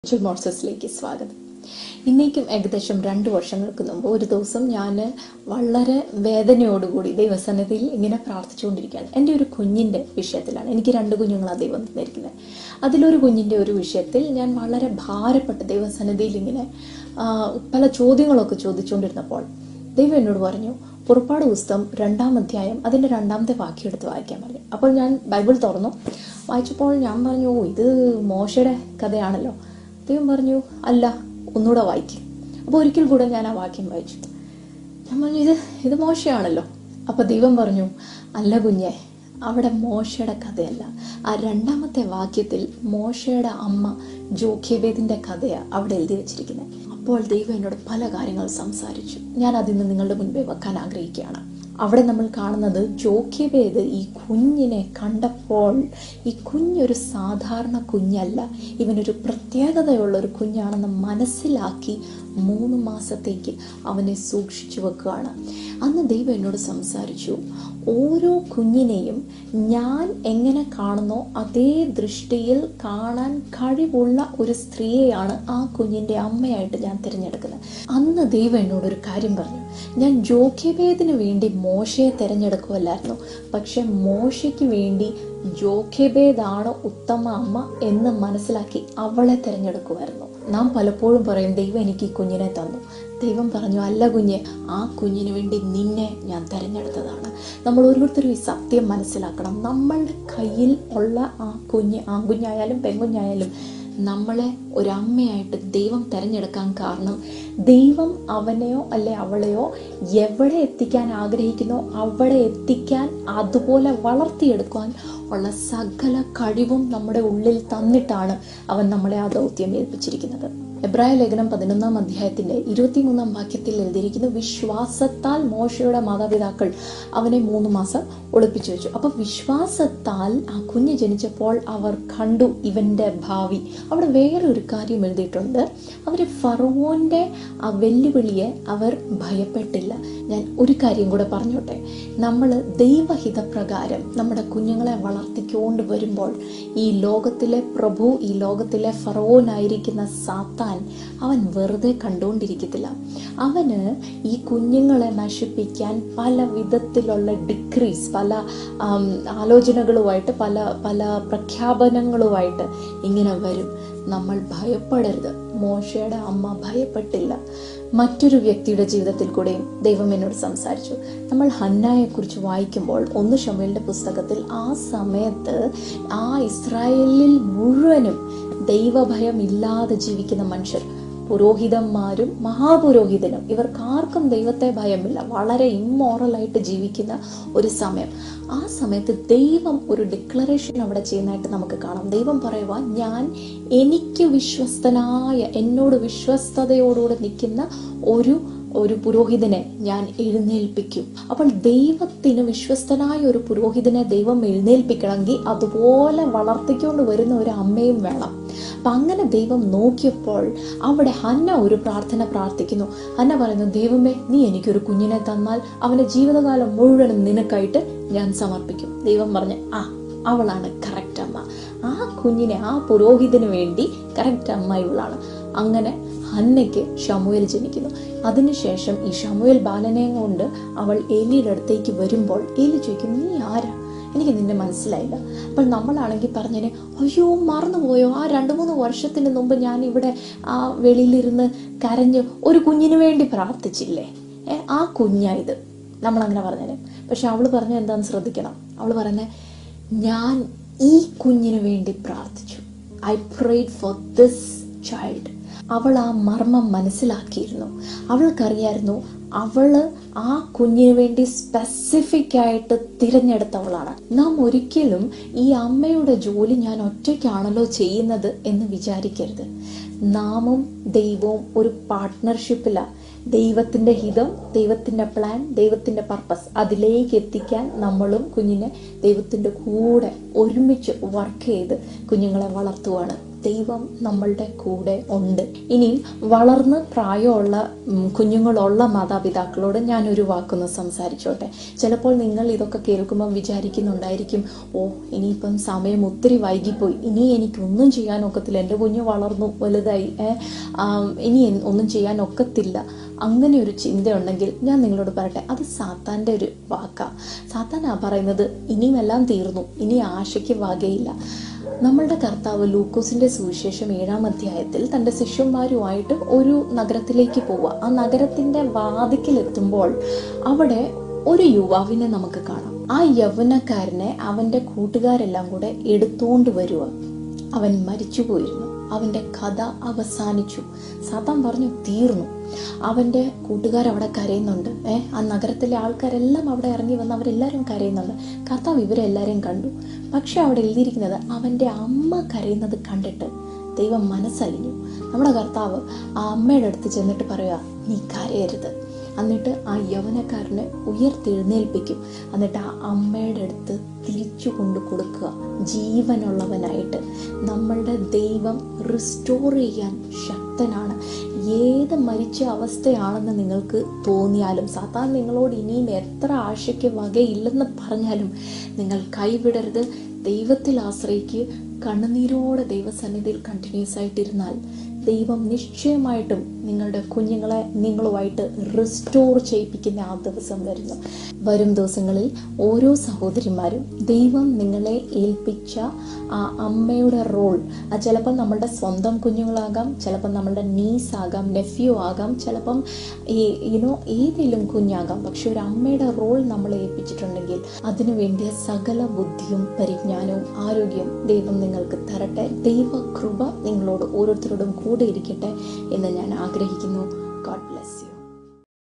spiritual മോർസസിലേക്ക് സ്വാഗതം ഇന്നേക്കും ഏകദേശം രണ്ട് വർഷങ്ങൾക്ക് മുമ്പ് ഒരു ദിവസം ഞാൻ വളരെ വേദനയോടുകൂടി ദൈവസന്നിധിയിൽ ഇങ്ങനെ പ്രാർത്ഥിച്ചുകൊണ്ടിരിക്കുകയാണ് എൻ്റെ ഒരു കുഞ്ഞിൻ്റെ വിഷയത്തിലാണ് എനിക്ക് രണ്ട് കുഞ്ഞുങ്ങളാണ് ദൈവം തന്നിരിക്കുന്നത് അതിലൊരു കുഞ്ഞിൻ്റെ ഒരു വിഷയത്തിൽ ഞാൻ വളരെ ഭാരപ്പെട്ട് ദൈവസന്നിധിയിൽ ഇങ്ങനെ ആ, പല ചോദ്യങ്ങളൊക്കെ ചോദിച്ചുകൊണ്ടിരുന്നപ്പോൾ ദൈവം എന്നോട് പറഞ്ഞു പുറപ്പാട് പുസ്തകം രണ്ടാം അധ്യായം അതിൻ്റെ രണ്ടാമത്തെ വാക്യം എടുത്ത് വായിക്കാൻ പറഞ്ഞു അപ്പോൾ ഞാൻ ബൈബിൾ തുറന്നു വായിച്ചപ്പോൾ ഞാൻ പറഞ്ഞു ഓ ഇത് മോശയുടെ കഥയാണല്ലോ ദൈവം പറഞ്ഞു അല്ല ഒന്നുകൂടെ വായിക്കും അപ്പോൾ ഒരിക്കൽ കൂടെ ഞാൻ ആ വാക്യം വായിച്ചു ഞാൻ പറഞ്ഞു ഇത് ഇത് മോശയാണല്ലോ അപ്പോൾ ദൈവം പറഞ്ഞു അല്ല കുഞ്ഞെ അവിടെ മോശയുടെ കഥയല്ല ആ രണ്ടാമത്തെ വാക്യത്തിൽ മോശയുടെ അമ്മ ജോഖ്യബേദിന്റെ കഥയാണ് അവിടെ എഴുതി വെച്ചിരിക്കുന്നത് അപ്പോൾ ദൈവം എന്നോട് പല കാര്യങ്ങൾ സംസാരിച്ചു ഞാൻ അതിന്ന് നിങ്ങളുടെ മുൻപേ വെക്കാൻ ആഗ്രഹിക്കുകയാണ് അവിടെ നമ്മൾ കാണുന്നത് ജോഖ്യബേദ് ഈ കുഞ്ഞിനെ കണ്ടപ്പോൾ ഈ കുഞ്ഞൊരു സാധാരണ കുഞ്ഞല്ല ഇവനൊരു പ്രത്യേകതയുള്ള ഒരു കുഞ്ഞാണെന്ന് മനസ്സിലാക്കി മൂന്ന് മാസത്തേക്ക് അവനെ സൂക്ഷിച്ചു വെക്കുകയാണ് അന്ന് ദൈവം എന്നോട് സംസാരിച്ചു ഓരോ കുഞ്ഞിനെയും ഞാൻ എങ്ങനെ കാണുന്നോ അതേ ദൃഷ്ടിയിൽ കാണാൻ കഴിവുള്ള ഒരു സ്ത്രീയെയാണ് ആ കുഞ്ഞിൻ്റെ അമ്മയായിട്ട് ഞാൻ തിരഞ്ഞെടുക്കുന്നത് അന്ന് ദൈവം എന്നോട് ഒരു കാര്യം പറഞ്ഞു ഞാൻ ജോഖ്യഭേദിന് വേണ്ടി മോശയെ തിരഞ്ഞെടുക്കുമല്ലായിരുന്നു പക്ഷെ മോശയ്ക്ക് വേണ്ടി ജോഖ്യഭേദാണ് ഉത്തമ അമ്മ എന്ന് മനസ്സിലാക്കി അവളെ തിരഞ്ഞെടുക്കുമായിരുന്നു നാം പലപ്പോഴും പറയും ദൈവം എനിക്ക് ഈ കുഞ്ഞിനെ തന്നു ദൈവം പറഞ്ഞു അല്ല കുഞ്ഞെ ആ കുഞ്ഞിന് വേണ്ടി നിന്നെ ഞാൻ തിരഞ്ഞെടുത്തതാണ് നമ്മൾ ഓരോരുത്തരും ഈ സത്യം മനസ്സിലാക്കണം നമ്മളുടെ കയ്യിൽ ഉള്ള ആ കുഞ്ഞ് ആൺകുഞ്ഞായാലും പെൺകുഞ്ഞായാലും നമ്മളെ ഒരമ്മയായിട്ട് ദൈവം തിരഞ്ഞെടുക്കാൻ കാരണം ദൈവം അവനെയോ അല്ലെ അവളെയോ എവിടെ എത്തിക്കാൻ ആഗ്രഹിക്കുന്നോ അവിടെ എത്തിക്കാൻ അതുപോലെ വളർത്തിയെടുക്കാൻ ഉള്ള സകല കഴിവും നമ്മുടെ ഉള്ളിൽ തന്നിട്ടാണ് അവൻ നമ്മളെ ആ ദൗത്യം ഏൽപ്പിച്ചിരിക്കുന്നത് എബ്രായ ലേഖനം പതിനൊന്നാം അധ്യായത്തിന്റെ ഇരുപത്തിമൂന്നാം വാക്യത്തിൽ എഴുതിയിരിക്കുന്നു വിശ്വാസത്താൽ മോശയുടെ മാതാപിതാക്കൾ അവനെ മൂന്ന് മാസം ഒളിപ്പിച്ചു വെച്ചു അപ്പൊ വിശ്വാസത്താൽ ആ കുഞ്ഞ് ജനിച്ചപ്പോൾ അവർ കണ്ടു ഇവന്റെ ഭാവി അവിടെ വേറൊരു കാര്യം എഴുതിയിട്ടുണ്ട് അവര് ഫറവോന്റെ ആ വെല്ലുവിളിയെ അവർ ഭയപ്പെട്ടില്ല ഞാൻ ഒരു കാര്യം കൂടെ പറഞ്ഞോട്ടെ നമ്മൾ ദൈവഹിതപ്രകാരം നമ്മുടെ കുഞ്ഞുങ്ങളെ വളർത്തിക്കൊണ്ട് വരുമ്പോൾ ഈ ലോകത്തിലെ പ്രഭു ഈ ലോകത്തിലെ ഫറവോനായിരിക്കുന്ന സാത്താൻ അവൻ വെറുതെ കണ്ടുകൊണ്ടിരിക്കത്തില്ല അവന് ഈ കുഞ്ഞുങ്ങളെ നശിപ്പിക്കാൻ പല വിധത്തിലുള്ള ഡിക്രീസ് പല ആം, ആലോചനകളുമായിട്ട് പല പല പ്രഖ്യാപനങ്ങളുമായിട്ട് ഇങ്ങനെ വരും നമ്മൾ ഭയപ്പെടരുത് മോശയുടെ അമ്മ ഭയപ്പെട്ടില്ല മറ്റൊരു വ്യക്തിയുടെ ജീവിതത്തിൽ കൂടെയും ദൈവം എന്നോട് സംസാരിച്ചു നമ്മൾ ഹന്നായെ കുറിച്ച് വായിക്കുമ്പോൾ ഒന്ന് ഷമേലിന്റെ പുസ്തകത്തിൽ ആ സമയത്ത് ആ ഇസ്രായേലിൽ മുഴുവനും ദൈവഭയം ഇല്ലാതെ ജീവിക്കുന്ന മനുഷ്യർ പുരോഹിതന്മാരും മഹാപുരോഹിതനും ഇവർക്കാർക്കും ദൈവത്തെ ഭയമില്ല വളരെ ഇമ്മോറലായിട്ട് ജീവിക്കുന്ന ഒരു സമയം ആ സമയത്ത് ദൈവം ഒരു ഡിക്ലറേഷൻ അവിടെ ചെയ്യുന്നതായിട്ട് നമുക്ക് കാണാം ദൈവം പറയുക ഞാൻ എനിക്ക് വിശ്വസ്തനായ എന്നോട് വിശ്വസ്തയോടുകൂടെ നിൽക്കുന്ന ഒരു ഒരു പുരോഹിതനെ ഞാൻ എഴുന്നേൽപ്പിക്കും അപ്പോൾ ദൈവത്തിന് വിശ്വസ്തനായ ഒരു പുരോഹിതനെ ദൈവം എഴുന്നേൽപ്പിക്കണമെങ്കിൽ അതുപോലെ വളർത്തിക്കൊണ്ട് വരുന്ന ഒരു അമ്മയും വേണം അപ്പൊ അങ്ങനെ ദൈവം നോക്കിയപ്പോൾ അവിടെ ഹന്ന ഒരു പ്രാർത്ഥന പ്രാർത്ഥിക്കുന്നു ഹന്ന പറയുന്നു ദൈവമേ നീ എനിക്കൊരു കുഞ്ഞിനെ തന്നാൽ അവന്റെ ജീവിതകാലം മുഴുവനും നിനക്കായിട്ട് ഞാൻ സമർപ്പിക്കും ദൈവം പറഞ്ഞ് ആ അവളാണ് കറക്റ്റ് അമ്മ ആ കുഞ്ഞിനെ ആ പുരോഹിതന് വേണ്ടി കറക്റ്റ് അമ്മ ഇവളാണ് അങ്ങനെ ഹന്നയ്ക്ക് ഷമുവേൽ ജനിക്കുന്നു അതിനുശേഷം ഈ ഷമുവേൽ ബാലനെ കൊണ്ട് അവൾ ഏലിയുടെ അടുത്തേക്ക് വരുമ്പോൾ ഏലി ചോദിക്കും നീ ആരാ എനിക്ക് നിന്നെ മനസ്സിലായില്ല അപ്പോൾ നമ്മളാണെങ്കിൽ പറഞ്ഞതിന് അയ്യോ മറന്നുപോയോ ആ രണ്ട് മൂന്ന് വർഷത്തിന് മുമ്പ് ഞാൻ ഇവിടെ ആ വെളിയിലിരുന്ന് കരഞ്ഞ് ഒരു കുഞ്ഞിന് വേണ്ടി പ്രാർത്ഥിച്ചില്ലേ ഏ ആ കുഞ്ഞായത് നമ്മളങ്ങനെ പറഞ്ഞേനെ പക്ഷെ അവൾ പറഞ്ഞ എന്താണെന്ന് ശ്രദ്ധിക്കണം അവൾ പറയുന്നത് ഞാൻ ഈ കുഞ്ഞിന് വേണ്ടി പ്രാർത്ഥിച്ചു I prayed for this child അവൾ ആ മർമ്മം മനസ്സിലാക്കിയിരുന്നു അവൾക്കറിയായിരുന്നു അവള് ആ കുഞ്ഞിന് വേണ്ടി സ്പെസിഫിക് ആയിട്ട് തിരഞ്ഞെടുത്തവളാണ് നാം ഒരിക്കലും ഈ അമ്മയുടെ ജോലി ഞാൻ ഒറ്റയ്ക്കാണല്ലോ ചെയ്യുന്നത് എന്ന് വിചാരിക്കരുത് നാമും ദൈവവും ഒരു പാർട്ട്ണർഷിപ്പിലാണ് ദൈവത്തിന്റെ ഹിതം ദൈവത്തിന്റെ പ്ലാൻ ദൈവത്തിന്റെ പർപ്പസ് അതിലേക്ക് എത്തിക്കാൻ നമ്മളും കുഞ്ഞിനെ ദൈവത്തിന്റെ കൂടെ ഒരുമിച്ച് വർക്ക് ചെയ്ത് കുഞ്ഞുങ്ങളെ വളർത്തുവാണ് ദൈവം നമ്മളുടെ കൂടെ ഉണ്ട് ഇനിയും വളർന്ന് പ്രായമുള്ള ഉം, കുഞ്ഞുങ്ങളുള്ള മാതാപിതാക്കളോട് ഞാനൊരു വാക്കൊന്ന് സംസാരിച്ചോട്ടെ ചിലപ്പോൾ നിങ്ങൾ ഇതൊക്കെ കേൾക്കുമ്പോൾ വിചാരിക്കുന്നുണ്ടായിരിക്കും ഓ ഇനിയിപ്പം സമയം ഒത്തിരി വൈകിപ്പോയി ഇനി എനിക്കൊന്നും ചെയ്യാൻ ഒക്കത്തില്ല എൻ്റെ കുഞ്ഞ് വളർന്നു വലുതായി ഏ, ആം, ഇനി എൻ- ഒന്നും ചെയ്യാൻ ഒക്കത്തില്ല അങ്ങനെ ഒരു ചിന്തയുണ്ടെങ്കിൽ ഞാൻ നിങ്ങളോട് പറയട്ടെ അത് സാത്താൻ്റെ ഒരു വാക്കാ സാത്താനാ പറയുന്നത് ഇനിയും എല്ലാം തീർന്നു ഇനി ആശയ്ക്ക് വകയില്ല നമ്മളുടെ കർത്താവ് ലൂക്കോസിന്റെ സുവിശേഷം ഏഴാം അധ്യായത്തിൽ തൻ്റെ ശിഷ്യന്മാരുമായിട്ട് ഒരു നഗരത്തിലേക്ക് പോവുക ആ നഗരത്തിന്റെ വാതിക്കലെത്തുമ്പോൾ അവിടെ ഒരു യുവാവിനെ നമുക്ക് കാണാം ആ യൗവനക്കാരനെ അവന്റെ കൂട്ടുകാരെല്ലാം കൂടെ എടുത്തുകൊണ്ട് വരുക അവൻ മരിച്ചു പോയിരുന്നു അവന്റെ കഥ അവസാനിച്ചു സാത്താൻ പറഞ്ഞു തീർന്നു അവന്റെ കൂട്ടുകാർ അവിടെ കരയുന്നുണ്ട് ഏ ആ നഗരത്തിലെ ആൾക്കാരെല്ലാം അവിടെ ഇറങ്ങി വന്ന് അവരെല്ലാവരും കരയുന്നുണ്ട് കർത്താവ് ഇവരെല്ലാവരെയും കണ്ടു പക്ഷെ അവിടെ എഴുതിയിരിക്കുന്നത് അവന്റെ അമ്മ കരയുന്നത് കണ്ടിട്ട് ദൈവം മനസ്സലിഞ്ഞു നമ്മുടെ കർത്താവ് ആ അമ്മയുടെ അടുത്ത് ചെന്നിട്ട് പറയുക നീ കരയരുത് എന്നിട്ട് ആ യവനക്കാരനെ ഉയർത്തെഴുന്നേൽപ്പിക്കും എന്നിട്ട് ആ അമ്മയുടെ അടുത്ത് തിരിച്ചു കൊണ്ടു കൊടുക്കുക ജീവനുള്ളവനായിട്ട് നമ്മളുടെ ദൈവം റിസ്റ്റോർ ചെയ്യാൻ ശക്തനാണ് ഏത് മരിച്ച അവസ്ഥയാണെന്ന് നിങ്ങൾക്ക് തോന്നിയാലും സാത്താൻ നിങ്ങളോട് ഇനിയും എത്ര ആശയ്ക്ക് വകയില്ലെന്ന് പറഞ്ഞാലും നിങ്ങൾ കൈവിടരുത് ദൈവത്തിൽ ആശ്രയിക്ക് കണ്ണുനീരോടെ ദൈവസന്നിധിയിൽ കണ്ടിന്യൂസ് ആയിട്ടിരുന്നാൽ ദൈവം നിശ്ചയമായിട്ടും നിങ്ങളുടെ കുഞ്ഞുങ്ങളെ നിങ്ങളുമായിട്ട് റിസ്റ്റോർ ചെയ്യിപ്പിക്കുന്ന ആ ദിവസം വരുന്നു വരും ദിവസങ്ങളിൽ ഓരോ സഹോദരിമാരും ദൈവം നിങ്ങളെ ഏൽപ്പിച്ച ആ അമ്മയുടെ റോൾ അത് ചിലപ്പോൾ നമ്മളുടെ സ്വന്തം കുഞ്ഞുങ്ങളാകാം ചിലപ്പോൾ നമ്മളുടെ നീസ് ആകാം നെഫ്യൂ ആകാം ചിലപ്പം ഈ യുനോ ഏതെങ്കിലും കുഞ്ഞാകാം പക്ഷെ ഒരു അമ്മയുടെ റോൾ നമ്മളെ ഏൽപ്പിച്ചിട്ടുണ്ടെങ്കിൽ അതിനു വേണ്ടിയ സകല ബുദ്ധിയും പരിജ്ഞാനവും ആരോഗ്യവും ദൈവം നിങ്ങൾക്ക് തരട്ടെ ദൈവകൃപ നിങ്ങളോട് ഓരോരുത്തരോടും കൂടെ ഇരിക്കട്ടെ എന്ന് ഞാൻ ആഗ്രഹിക്കുന്നു ഗോഡ് ബ്ലെസ് യു